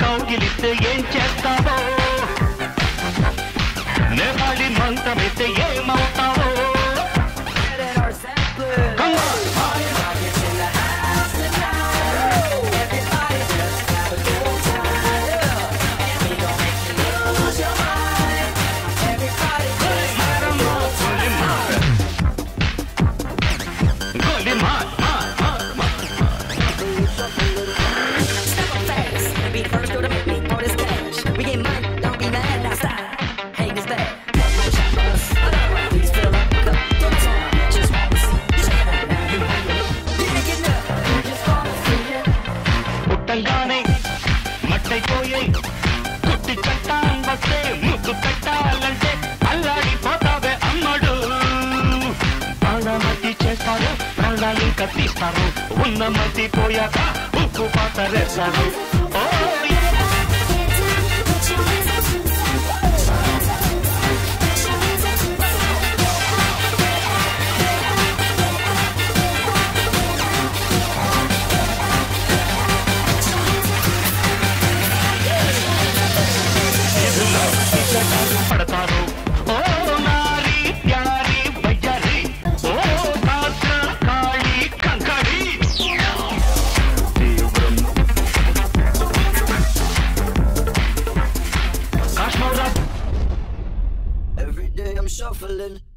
కౌగిలిస్తే ఏం చేస్తావో Nepali మంత్రమిస్తే ఏమవుతావో Come on. గోలి మార్ మార్ మార్ మార్ Be the first girl to make me throw this cash. We get money, don't be mad, now stop. Hate is bad. Please fill up the cup, your time. Just wanna see you shine. Now you Pick it up. Just wanna see you. పుట్టంగానే మట్టైపోయే కుట్టి చట్టాం వస్తే ముద్దు పెట్టాలంటే అల్లాడిపోతావే అమ్మడు ప్రాణమతి చేస్తారు ప్రాణాలు కత్తిస్తారు ఉన్న మతి పోయాక ఉప్పు పాతరేస్తారు ఓ ఇదిలో ఇచ్చటాలు పడతారు ఓ నారి ప్యారి వయ్యారి ఓ పాత్ర కాళి కంకడి తీవ్రం Kashmira Every day I'm shuffling.